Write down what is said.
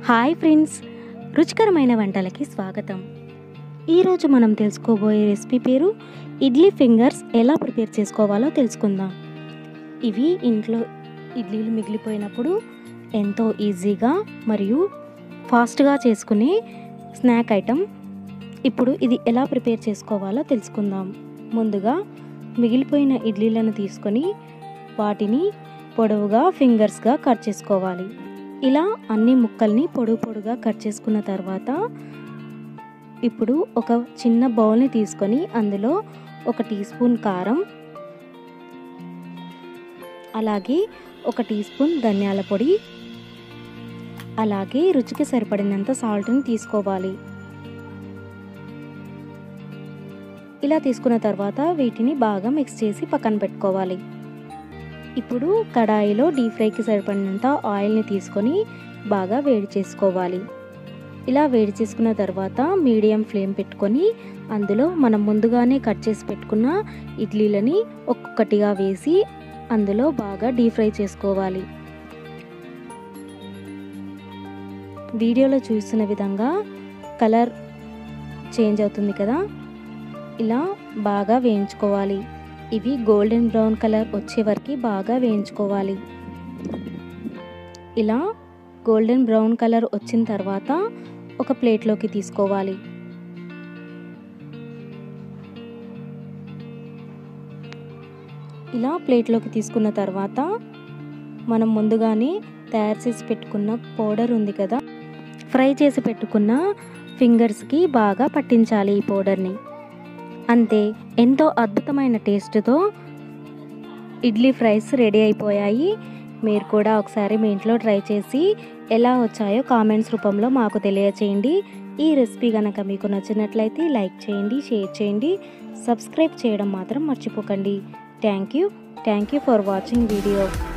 hi friends రుచికరమైన వంటలకి స్వాగతం ఈరోజు మనం తెలుసుకోబోయే రెసిపీ పేరు ఇడ్లీ ఫింగర్స్ ఎలా ప్రిపేర్ చేసుకోవాలో తెలుసుకుందాం ఇవి ఇంట్లో ఇడ్లీలు మిగిలిపోయినప్పుడు ఎంతో ఈజీగా మరియు ఫాస్ట్గా చేసుకునే స్నాక్ ఐటెం ఇప్పుడు ఇది ఎలా ప్రిపేర్ చేసుకోవాలో తెలుసుకుందాం ముందుగా మిగిలిపోయిన ఇడ్లీలను తీసుకొని వాటిని పొడవుగా ఫింగర్స్గా కట్ చేసుకోవాలి ఇలా అన్ని ముక్కల్ని పొడుగు పొడుగా కట్ చేసుకున్న తర్వాత ఇప్పుడు ఒక చిన్న బౌల్ని తీసుకొని అందులో ఒక టీ స్పూన్ కారం అలాగే ఒక టీ స్పూన్ ధనియాల పొడి అలాగే రుచికి సరిపడినంత సాల్ట్ని తీసుకోవాలి ఇలా తీసుకున్న తర్వాత వీటిని బాగా మిక్స్ చేసి పక్కన పెట్టుకోవాలి ఇప్పుడు కడాయిలో డీప్ ఫ్రైకి సరిపడినంత ఆయిల్ని తీసుకొని బాగా వేడి చేసుకోవాలి ఇలా వేడి చేసుకున్న తర్వాత మీడియం ఫ్లేమ్ పెట్టుకొని అందులో మనం ముందుగానే కట్ చేసి పెట్టుకున్న ఇడ్లీలని ఒక్కొక్కటిగా వేసి అందులో బాగా డీప్ ఫ్రై చేసుకోవాలి వీడియోలో చూసిన విధంగా కలర్ చేంజ్ అవుతుంది కదా ఇలా బాగా వేయించుకోవాలి ఇవి గోల్డెన్ బ్రౌన్ కలర్ వచ్చే వరకు బాగా వేయించుకోవాలి ఇలా గోల్డెన్ బ్రౌన్ కలర్ వచ్చిన తర్వాత ఒక ప్లేట్లోకి తీసుకోవాలి ఇలా ప్లేట్లోకి తీసుకున్న తర్వాత మనం ముందుగానే తయారు చేసి పెట్టుకున్న పౌడర్ ఉంది కదా ఫ్రై చేసి పెట్టుకున్న ఫింగర్స్కి బాగా పట్టించాలి ఈ పౌడర్ని అంతే ఎంతో అద్భుతమైన టేస్ట్తో ఇడ్లీ ఫ్రైస్ రెడీ అయిపోయాయి మీరు కూడా ఒకసారి మీ ఇంట్లో ట్రై చేసి ఎలా వచ్చాయో కామెంట్స్ రూపంలో మాకు తెలియచేయండి ఈ రెసిపీ కనుక మీకు నచ్చినట్లయితే లైక్ చేయండి షేర్ చేయండి సబ్స్క్రైబ్ చేయడం మాత్రం మర్చిపోకండి thank you thank you for watching video